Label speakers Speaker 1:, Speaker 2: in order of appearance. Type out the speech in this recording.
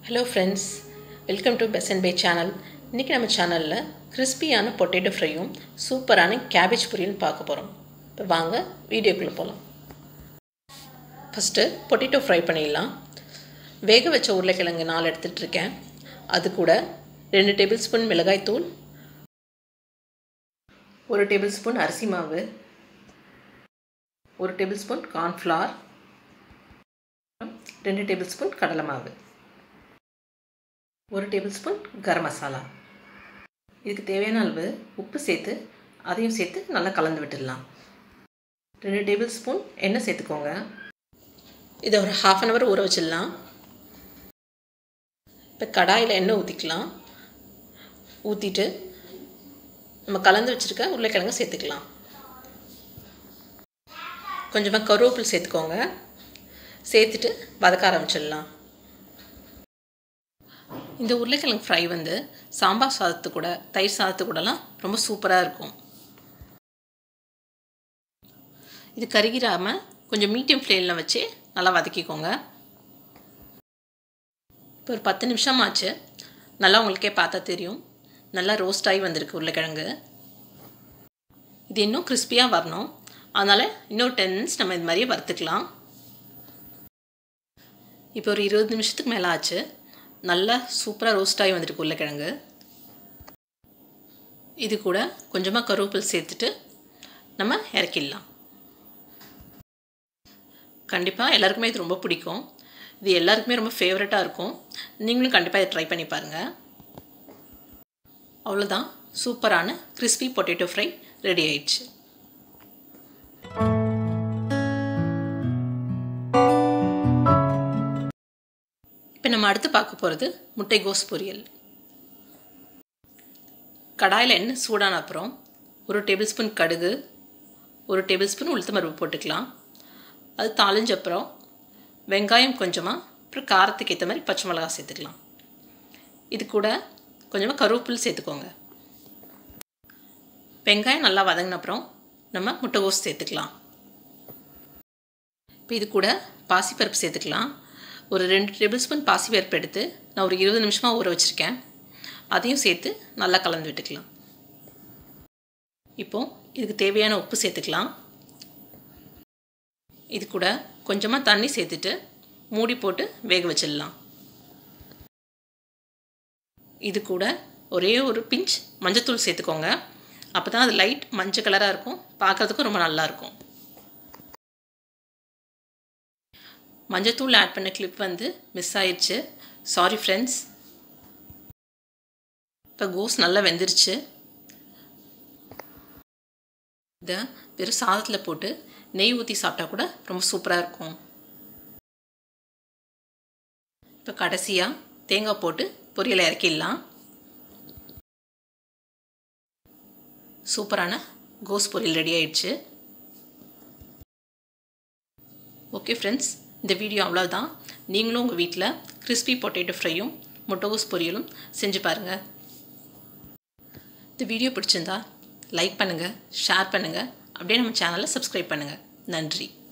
Speaker 1: hello friends welcome to Bes and Bay channel இன்றைக்கி நம்ம சேனலில் கிறிஸ்பியான பொட்டேட்டோ ஃப்ரையும் சூப்பரான கேபேஜ் பொரியலும் பார்க்க போகிறோம் இப்போ வாங்க வீடியோக்குள்ளே போகலாம் ஃபஸ்ட்டு பொட்டேட்டோ ஃப்ரை பண்ணிடலாம் வேக வச்ச உருளைக்கிழங்கு நாலு எடுத்துகிட்டு இருக்கேன் அது கூட ரெண்டு டேபிள் ஸ்பூன் மிளகாய் தூள் ஒரு டேபிள் ஸ்பூன் அரிசி மாவு ஒரு டேபிள் ஸ்பூன் கார்ன்ஃப்ளவர் ரெண்டு டேபிள் ஸ்பூன் கடலை மாவு ஒரு டேபிள் ஸ்பூன் கரம் மசாலா இதுக்கு தேவையான அளவு உப்பு சேர்த்து அதையும் சேர்த்து நல்லா கலந்து விட்டுடலாம் ரெண்டு டேபிள் ஸ்பூன் எண்ணெய் சேர்த்துக்கோங்க இதை ஒரு ஹாஃப் அன் ஹவர் ஊற வச்சிடலாம் இப்போ கடாயில் எண்ணெய் ஊற்றிக்கலாம் ஊற்றிட்டு நம்ம கலந்து வச்சுருக்க உருளைக்கிழங்கு சேர்த்துக்கலாம் கொஞ்சமாக கருவேப்பில் சேர்த்துக்கோங்க சேர்த்துட்டு வதக்க ஆரம்பிச்சிடலாம் இந்த உருளைக்கிழங்கு ஃப்ரை வந்து சாம்பார் சாதத்து கூட தயிர் சாதத்து கூடலாம் ரொம்ப சூப்பராக இருக்கும் இது கருகிராமல் கொஞ்சம் மீடியம் ஃப்ளேமில் வச்சு நல்லா வதக்கிக்கோங்க இப்போ ஒரு பத்து நிமிஷம் ஆச்சு நல்லா உங்களுக்கே பார்த்தா தெரியும் நல்லா ரோஸ்ட் ஆகி வந்திருக்கு உருளைக்கிழங்கு இது இன்னும் கிறிஸ்பியாக வரணும் அதனால் இன்னொரு டென் மினிட்ஸ் நம்ம இது மாதிரியே வறுத்துக்கலாம் இப்போ ஒரு இருபது நிமிஷத்துக்கு மேலே ஆச்சு நல்லா சூப்பராக ரோஸ்ட் ஆகி வந்துருக்கு உருளைக்கிழங்கு இது கூட கொஞ்சமாக கருவேப்பில் சேர்த்துட்டு நம்ம இறக்கிடலாம் கண்டிப்பாக எல்லாருக்குமே இது ரொம்ப பிடிக்கும் இது எல்லாருக்குமே ரொம்ப ஃபேவரட்டாக இருக்கும் நீங்களும் கண்டிப்பாக இதை ட்ரை பண்ணி பாருங்கள் அவ்வளோதான் சூப்பரான கிறிஸ்பி பொட்டேட்டோ ஃப்ரை ரெடி ஆயிடுச்சு இப்போ நம்ம அடுத்து பார்க்க போகிறது முட்டைகோஸ் பொரியல் கடாயில் எண்ணெய் சூடான அப்புறம் ஒரு டேபிள் ஸ்பூன் கடுகு ஒரு டேபிள் ஸ்பூன் உளுத்தமருப்பு போட்டுக்கலாம் அது தாளிஞ்ச அப்புறம் வெங்காயம் கொஞ்சமாக அப்புறம் காரத்துக்கு ஏற்ற மாதிரி பச்சை மிளகா சேர்த்துக்கலாம் இது கூட கொஞ்சமாக கருவேப்பில் சேர்த்துக்கோங்க வெங்காயம் நல்லா வதங்கின அப்புறம் நம்ம முட்டைகோஸ் சேர்த்துக்கலாம் இப்போ இது கூட பாசிப்பருப்பு சேர்த்துக்கலாம் ஒரு ரெண்டு டேபிள் ஸ்பூன் பாசிப்பருப்பு எடுத்து நான் ஒரு இருபது நிமிஷமாக ஊற வச்சுருக்கேன் அதையும் சேர்த்து நல்லா கலந்து விட்டுக்கலாம் இப்போது இதுக்கு தேவையான உப்பு சேர்த்துக்கலாம் இது கூட கொஞ்சமாக தண்ணி சேர்த்துட்டு மூடி போட்டு வேக வச்சிடலாம் இது கூட ஒரே ஒரு பிஞ்ச் மஞ்சத்தூள் சேர்த்துக்கோங்க அப்போ தான் அது லைட் மஞ்சள் கலராக இருக்கும் பார்க்குறதுக்கும் ரொம்ப நல்லாயிருக்கும் மஞ்சத்தூள் ஆட் பண்ண கிளிப் வந்து மிஸ் ஆயிடுச்சு சாரி ஃப்ரெண்ட்ஸ் இப்போ கோஸ் நல்லா வெந்துருச்சு இதை வெறும் சாதத்தில் போட்டு நெய் ஊற்றி சாப்பிட்டா கூட ரொம்ப சூப்பராக இருக்கும் இப்போ கடைசியாக தேங்காய் போட்டு பொரியலை இறக்கிடலாம் சூப்பரான கோஸ் பொரியல் ரெடி ஆயிடுச்சு ஓகே ஃப்ரெண்ட்ஸ் இந்த வீடியோ அவ்வளோதான் நீங்களும் உங்கள் வீட்டில் கிறிஸ்பி பொட்டேட்டோ ஃப்ரையும் முட்டைகோஸ் பொரியலும் செஞ்சு பாருங்கள் இந்த வீடியோ பிடிச்சிருந்தா லைக் பண்ணுங்கள் ஷேர் பண்ணுங்கள் அப்படியே நம்ம சேனலை சப்ஸ்கிரைப் பண்ணுங்கள் நன்றி